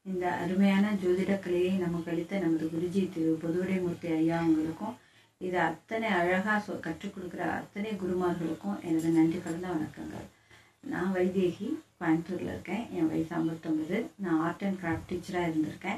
இந்த அருமையான ஜோதிட கலையை நமக்கு அளித்த நமது குருஜி திரு பொதுவுடைமூர்த்தி ஐயா அவங்களுக்கும் இதை அத்தனை அழகாக சொ கற்றுக் கொடுக்குற அத்தனை குருமார்களுக்கும் எனது நன்றி கலந்த வணக்கங்கள் நான் வைதேகி கோயம்புத்தூரில் இருக்கேன் என் வயசு ஐம்பத்தொம்பது நான் ஆர்ட் அண்ட் கிராஃப்ட் டீச்சராக இருந்திருக்கேன்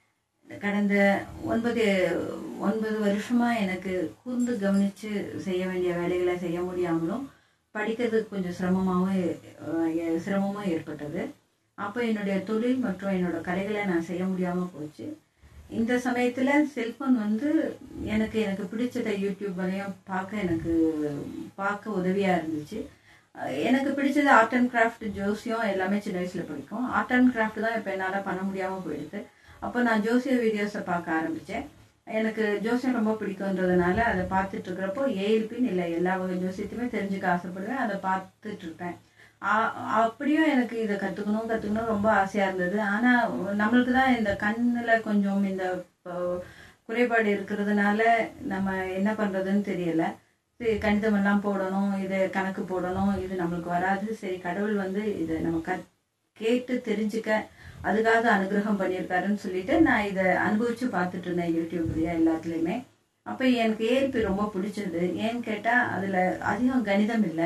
கடந்த ஒன்பது ஒன்பது வருஷமாக எனக்கு கூர்ந்து கவனித்து செய்ய வேண்டிய வேலைகளை செய்ய முடியாமலும் படிக்கிறதுக்கு கொஞ்சம் சிரமமாகவும் சிரமமும் ஏற்பட்டது அப்போ என்னுடைய தொழில் மற்றும் என்னோட கலைகளை நான் செய்ய முடியாமல் போச்சு இந்த சமயத்தில் செல்ஃபோன் வந்து எனக்கு எனக்கு பிடிச்சதை யூடியூப் வரையும் பார்க்க எனக்கு பார்க்க உதவியாக இருந்துச்சு எனக்கு பிடிச்சது ஆர்ட் அண்ட் கிராஃப்ட் ஜோசியம் எல்லாமே சின்ன வயசில் பிடிக்கும் ஆர்ட் அண்ட் கிராஃப்ட் தான் இப்போ என்னால் பண்ண முடியாமல் போயிடுது அப்போ நான் ஜோசிய வீடியோஸை பார்க்க ஆரம்பித்தேன் எனக்கு ஜோசியம் ரொம்ப பிடிக்குன்றதுனால அதை பார்த்துட்டு இருக்கிறப்போ ஏஎல்பின்னு இல்லை எல்லா வகை ஜோசியத்தையுமே தெரிஞ்சுக்க ஆசைப்படுவேன் அதை பார்த்துட்டு இருப்பேன் அப்படியும் எனக்கு இதை கற்றுக்கணும் கற்றுக்கணும் ரொம்ப ஆசையாக இருந்தது ஆனால் நம்மளுக்கு தான் இந்த கண்ணில் கொஞ்சம் இந்த குறைபாடு இருக்கிறதுனால நம்ம என்ன பண்ணுறதுன்னு தெரியல சரி கணிதமெல்லாம் போடணும் இதை கணக்கு போடணும் இது நம்மளுக்கு வராது சரி கடவுள் வந்து இதை நம்ம க கேட்டு தெரிஞ்சுக்க அதுக்காக அனுகிரகம் பண்ணியிருக்காருன்னு சொல்லிட்டு நான் இதை அனுபவிச்சு பார்த்துட்டு இருந்தேன் யூடியூப்லேயே எல்லாத்துலேயுமே அப்போ எனக்கு ஏற்பி ரொம்ப பிடிச்சது ஏன்னு கேட்டால் அதில் அதிகம் கணிதம் இல்லை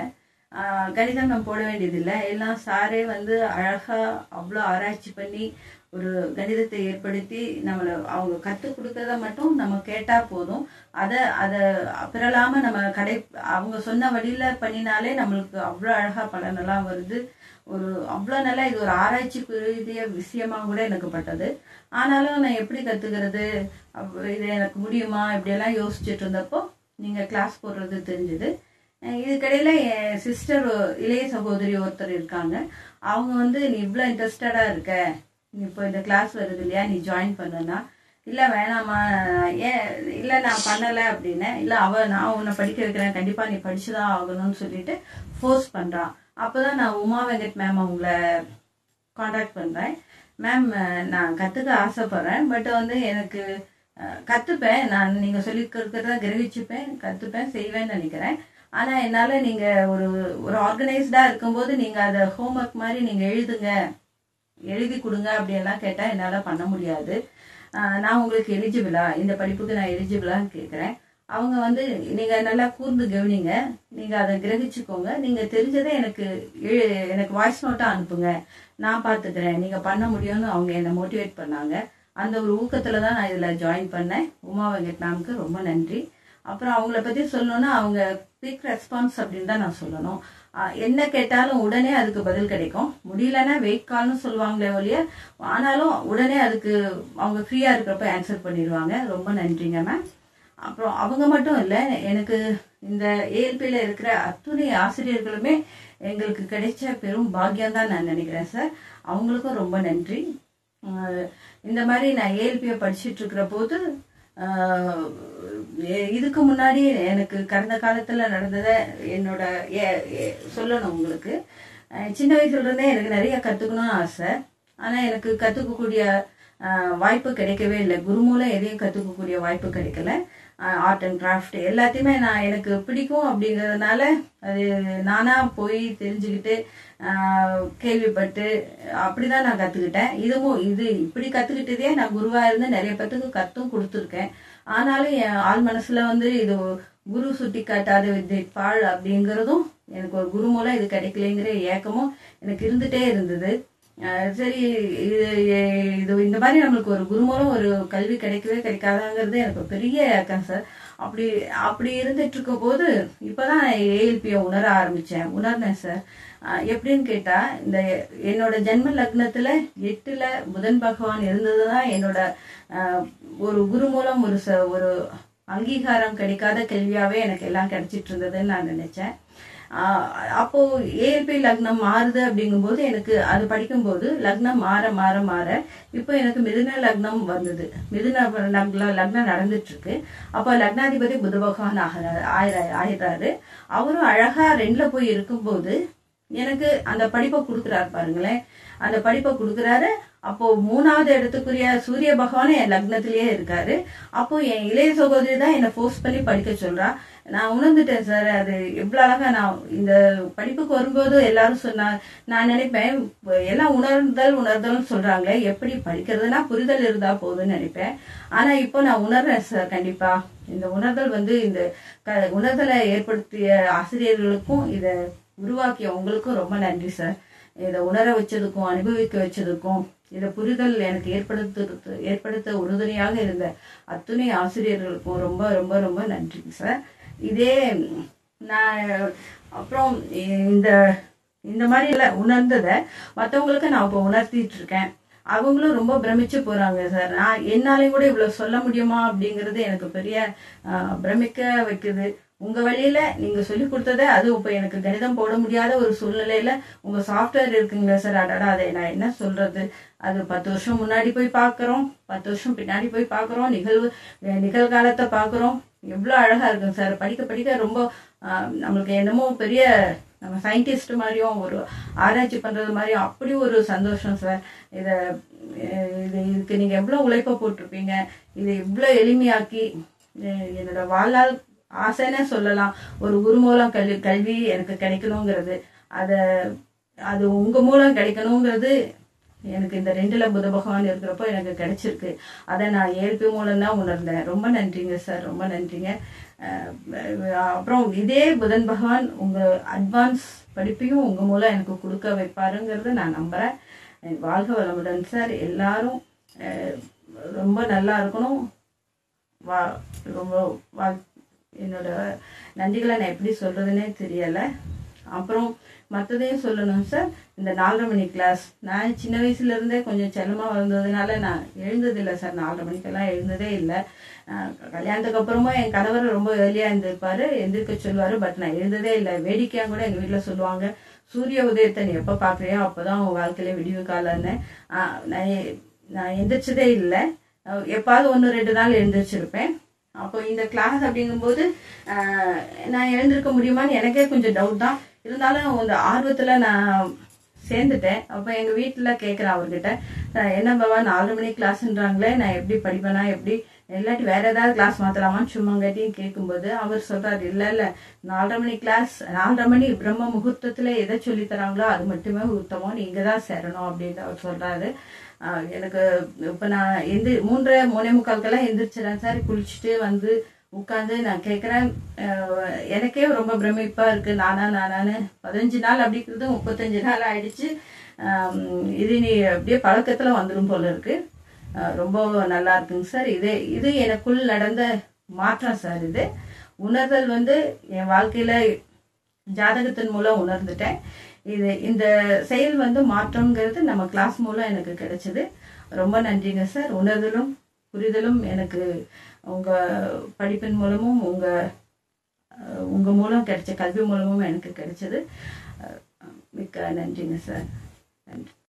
கணிதம் நம்ம போட வேண்டியதில்லை எல்லாம் சாரே வந்து அழகாக அவ்வளோ ஆராய்ச்சி பண்ணி ஒரு கணிதத்தை ஏற்படுத்தி நம்மளை அவங்க கற்றுக் கொடுக்கறத மட்டும் நம்ம கேட்டால் போதும் அதை அதை பிறலாமல் நம்ம கடை அவங்க சொன்ன வழியில் பண்ணினாலே நம்மளுக்கு அவ்வளோ அழகாக பலனெல்லாம் வருது ஒரு அவ்வளோ நல்லா இது ஒரு ஆராய்ச்சி ரீதிய விஷயமா கூட எனக்கு பட்டது ஆனாலும் நான் எப்படி கற்றுக்கிறது இது எனக்கு முடியுமா இப்படியெல்லாம் யோசிச்சுட்டு இருந்தப்போ நீங்கள் கிளாஸ் போடுறது தெரிஞ்சுது இதுக்கடையில் என் சிஸ்டர் இளைய சகோதரி ஒருத்தர் இருக்காங்க அவங்க வந்து நீ இவ்வளோ இன்ட்ரெஸ்டடாக இருக்க இப்போ இந்த கிளாஸ் வருது இல்லையா நீ ஜாயின் பண்ணுனா இல்லை வேணாமா ஏன் இல்லை நான் பண்ணலை அப்படின்னேன் இல்லை அவள் நான் உன்னை படிக்க வைக்கிறேன் கண்டிப்பாக நீ படிச்சு தான் ஆகணும்னு சொல்லிட்டு ஃபோர்ஸ் பண்ணுறான் அப்போ தான் நான் உமா வெங்கட் மேம் அவங்கள காண்டாக்ட் பண்ணுறேன் மேம் நான் கற்றுக்க ஆசைப்பட்றேன் பட் வந்து எனக்கு கற்றுப்பேன் நான் நீங்கள் சொல்லி கொடுக்குறத கிரகிச்சுப்பேன் கற்றுப்பேன் செய்வேன்னு நினைக்கிறேன் ஆனால் என்னால் நீங்கள் ஒரு ஒரு ஆர்கனைஸ்டாக இருக்கும்போது நீங்கள் அதை ஹோம்ஒர்க் மாதிரி நீங்கள் எழுதுங்க எழுதி கொடுங்க அப்படியெல்லாம் கேட்டால் என்னால் பண்ண முடியாது நான் உங்களுக்கு எலிஜிபிளா இந்த படிப்புக்கு நான் எலிஜிபிளான்னு கேட்குறேன் அவங்க வந்து நீங்கள் நல்லா கூர்ந்து கவனிங்க நீங்கள் அதை கிரகிச்சுக்கோங்க நீங்கள் தெரிஞ்சதை எனக்கு எனக்கு வாய்ஸ் நோட்டாக அனுப்புங்க நான் பார்த்துக்கிறேன் நீங்கள் பண்ண முடியும்னு அவங்க என்னை மோட்டிவேட் பண்ணாங்க அந்த ஒரு ஊக்கத்தில் தான் நான் இதில் ஜாயின் பண்ணேன் உமா வெங்கட் மேம்க்கு ரொம்ப நன்றி அப்புறம் அவங்கள பற்றி சொல்லணும்னா அவங்க குவிக் ரெஸ்பான்ஸ் அப்படின்னு தான் நான் சொல்லணும் என்ன கேட்டாலும் உடனே அதுக்கு பதில் கிடைக்கும் முடியலன்னா வெயிட் கால்னு சொல்லுவாங்களே ஒழிய ஆனாலும் உடனே அதுக்கு அவங்க ஃப்ரீயாக இருக்கிறப்ப ஆன்சர் பண்ணிடுவாங்க ரொம்ப நன்றிங்க மேம் அப்புறம் அவங்க மட்டும் இல்லை எனக்கு இந்த ஏஎல்பியில் இருக்கிற அத்துணை ஆசிரியர்களுமே எங்களுக்கு கிடைச்ச பெரும் பாக்கியம் தான் நான் நினைக்கிறேன் சார் அவங்களுக்கும் ரொம்ப நன்றி இந்த மாதிரி நான் ஏஎல்பியை படிச்சுட்டு இருக்கிற போது இதுக்கு முன்னாடி எனக்கு கடந்த காலத்தில் நடந்ததை என்னோட சொல்லணும் உங்களுக்கு சின்ன வயசுலேருந்தே எனக்கு நிறைய கற்றுக்கணும்னு ஆசை ஆனால் எனக்கு கற்றுக்கக்கூடிய வாய்ப்பு கிடைக்கவே இல்லை குரு மூலம் எதையும் கற்றுக்கக்கூடிய வாய்ப்பு கிடைக்கல ஆர்ட் அண்ட் கிராஃப்ட் எல்லாத்தையுமே நான் எனக்கு பிடிக்கும் அப்படிங்கிறதுனால அது நானாக போய் தெரிஞ்சுக்கிட்டு கேள்விப்பட்டு அப்படி தான் நான் கற்றுக்கிட்டேன் இதுவும் இது இப்படி கற்றுக்கிட்டதே நான் குருவாக இருந்து நிறைய பேத்துக்கு கற்றும் கொடுத்துருக்கேன் ஆனாலும் என் ஆள் மனசில் வந்து இது குரு சுட்டி காட்டாத வித்தை பாழ் அப்படிங்கிறதும் எனக்கு ஒரு குரு மூலம் இது கிடைக்கலைங்கிற ஏக்கமும் எனக்கு இருந்துகிட்டே இருந்தது சரி இது இது இந்த மாதிரி நம்மளுக்கு ஒரு குரு மூலம் ஒரு கல்வி கிடைக்கவே கிடைக்காதாங்கிறது எனக்கு பெரிய ஏக்கம் சார் அப்படி அப்படி இருந்துட்டு இருக்க போது இப்போதான் ஏஎல்பியை உணர ஆரம்பித்தேன் உணர்ந்தேன் சார் எப்படின்னு கேட்டால் இந்த என்னோட ஜென்ம லக்னத்தில் எட்டில் புதன் பகவான் இருந்தது தான் என்னோட ஒரு குரு மூலம் ஒரு ச ஒரு அங்கீகாரம் கிடைக்காத கேள்வியாகவே எனக்கு எல்லாம் கிடைச்சிட்டு இருந்ததுன்னு நான் நினச்சேன் அப்போ ஏஎல்பி லக்னம் மாறுது அப்படிங்கும்போது எனக்கு அது படிக்கும்போது லக்னம் மாற மாற மாற இப்போ எனக்கு மிதுன லக்னம் வந்தது மிதுன லக்னம் நடந்துட்டு இருக்கு அப்போ லக்னாதிபதி புத பகவான் ஆகிறாரு ஆயிடுறாரு அவரும் அழகா ரெண்டுல போய் இருக்கும்போது எனக்கு அந்த படிப்பை கொடுக்குறாரு பாருங்களேன் அந்த படிப்பை கொடுக்குறாரு அப்போ மூணாவது இடத்துக்குரிய சூரிய பகவான் என் லக்னத்திலேயே இருக்காரு அப்போ என் இளைய சகோதரி தான் என்னை ஃபோர்ஸ் பண்ணி படிக்க சொல்றா நான் உணர்ந்துட்டேன் சார் அது எவ்வளவு அழகா நான் இந்த படிப்புக்கு வரும்போது எல்லாரும் சொன்னா நான் நினைப்பேன் இப்ப எல்லாம் உணர்தல் உணர்தல்னு சொல்றாங்களே எப்படி படிக்கிறதுனா புரிதல் இருந்தா போதும்னு நினைப்பேன் ஆனா இப்போ நான் உணர்றேன் சார் கண்டிப்பா இந்த உணர்தல் வந்து இந்த க- உணர்தலை ஏற்படுத்திய ஆசிரியர்களுக்கும் இதை உருவாக்கிய உங்களுக்கும் ரொம்ப நன்றி சார் இதை உணர வச்சதுக்கும் அனுபவிக்க வச்சதுக்கும் இதை புரிதல் எனக்கு ஏற்படுத்த ஏற்படுத்த உறுதுணையாக இருந்த அத்துணை ஆசிரியர்களுக்கும் ரொம்ப ரொம்ப ரொம்ப நன்றிங்க சார் இதே நான் அப்புறம் இந்த இந்த மாதிரி எல்லாம் உணர்ந்ததை மற்றவங்களுக்கு நான் இப்போ உணர்த்திட்டு இருக்கேன் அவங்களும் ரொம்ப பிரமிச்சு போறாங்க சார் நான் என்னாலையும் கூட இவ்வளவு சொல்ல முடியுமா அப்படிங்கிறது எனக்கு பெரிய ஆஹ், பிரமிக்க வைக்குது உங்க வழியில நீங்க சொல்லி கொடுத்ததை அது இப்ப எனக்கு கணிதம் போட முடியாத ஒரு சூழ்நிலையில உங்க சாஃப்ட்வேர் இருக்குங்களா சார் அடடா அதை நான் என்ன சொல்றது அது பத்து வருஷம் முன்னாடி போய் பார்க்கறோம் பத்து வருஷம் பின்னாடி போய் பார்க்கறோம் நிகழ்வு அஹ் நிகழ்காலத்தை பார்க்கறோம் எவ்வளோ அழகா இருக்குங்க சார் படிக்க படிக்க ரொம்ப ஆஹ், நம்மளுக்கு என்னமோ பெரிய நம்ம சயின்டிஸ்ட் மாதிரியும் ஒரு ஆராய்ச்சி பண்றது மாதிரியும் அப்படி ஒரு சந்தோஷம் சார் இதை அஹ், இது இதுக்கு நீங்க எவ்வளோ உழைப்ப போட்டிருப்பீங்க இதை இவ்வளோ எளிமையாக்கி அஹ், என்னோட வாழ்நாள் ஆசைன்னே சொல்லலாம் ஒரு குரு மூலம் கல்வி கல்வி எனக்கு கிடைக்கணுங்கிறது அதை அது உங்க மூலம் கிடைக்கணுங்கிறது எனக்கு இந்த ரெண்டுல புத பகவான் இருக்கிறப்போ எனக்கு கிடைச்சிருக்கு அதை நான் ஏழ்பி மூலம் தான் உணர்ந்தேன் ரொம்ப நன்றிங்க சார் ரொம்ப நன்றிங்க அஹ் அப்புறம் இதே புதன் பகவான் உங்க அட்வான்ஸ் படிப்பையும் உங்க மூலம் எனக்கு கொடுக்க வைப்பாருங்கிறத நான் நம்புறேன் அஹ் வாழ்க வளமுடன் சார் எல்லாரும் அஹ் ரொம்ப நல்லா இருக்கணும் வா ரொம்ப வா என்னோட நன்றிகளை நான் எப்படி சொல்றதுன்னே தெரியல அப்புறம் மற்றதையும் சொல்லணும் சார் இந்த நாலரை மணி கிளாஸ் நான் சின்ன வயசுல இருந்தே கொஞ்சம் செல்லமா வளர்ந்ததுனால நான் எழுந்ததில்லை சார் நாலரை மணிக்கெல்லாம் எழுந்ததே இல்லை அஹ் கல்யாணத்துக்கு அப்புறமும் என் கணவர் ரொம்ப ஏர்லியா எழுந்திருப்பாரு எந்திரிக்க சொல்லுவாரு பட் நான் எழுந்ததே இல்லை வேடிக்கையா கூட எங்க வீட்டுல சொல்லுவாங்க சூரிய உதயத்தை நீ எப்ப பாக்குறியோ அப்பதான் உன் வாழ்க்கையில விடிவு காலன்னு அஹ் நான் எ- நான் எந்திரிச்சதே இல்லை அஹ் எப்பாவது ஒன்று ரெண்டு நாள் எழுந்திரிச்சிருப்பேன் அப்போ இந்த கிளாஸ் அப்படிங்கும்போது ஆஹ், நான் எழுந்திருக்க முடியுமான்னு எனக்கே கொஞ்சம் டவுட் தான் இருந்தாலும் அந்த ஆர்வத்துல நான் சேர்ந்துட்டேன் அப்போ எங்க வீட்டுல கேட்குறேன் அவர்கிட்ட "அஹ், என்ன பாபா நாலு மணி கிளாஸ்ன்றாங்களே நான் எப்படி படிப்பேனா எப்படி இல்லாட்டி வேற ஏதாவது கிளாஸ் மாத்தலாமான்னு சும்மா கேட்டியும் கேட்கும்போது அவர் சொல்றாரு இல்ல இல்ல நாலரை மணி கிளாஸ் நாலரை மணி பிரம்ம முகூர்த்தத்துல எதை சொல்லி தராங்களோ அது மட்டுமே உத்தமம் நீங்க தான் சேரணும் அப்படின்னு அவர் சொல்றாரு ஆஹ் எனக்கு இப்ப நான் எந்த மூன்றரை மூணே முக்கால்க்கெல்லாம் எந்திரிச்சிடறேன் சார் குளிச்சுட்டு வந்து உட்காந்து நான் கேட்குறேன் எனக்கே ரொம்ப பிரமிப்பா இருக்கு நானா நானான்னு பதினஞ்சு நாள் அப்படிங்கிறது முப்பத்தஞ்சு நாள் ஆயிடுச்சு ஆம், இது நீ அப்படியே பழக்கத்துல வந்துடும் போல இருக்கு ஆஹ் ரொம்ப நல்லா இருக்குங்க சார் இது இது எனக்குள் நடந்த மாற்றம் சார் இது உணர்தல் வந்து என் வாழ்க்கையில ஜாதகத்தின் மூலம் உணர்ந்துட்டேன் இது இந்த செயல் வந்து மாற்றம்ங்கிறது நம்ம கிளாஸ் மூலம் எனக்கு கிடைச்சது ரொம்ப நன்றிங்க சார் உணர்தலும் புரிதலும் எனக்கு உங்க படிப்பின் மூலமும் உங்க அஹ், உங்க மூலம் கிடைச்ச கல்வி மூலமும் எனக்கு கிடைச்சது அஹ், மிக்க நன்றிங்க சார் நன்றி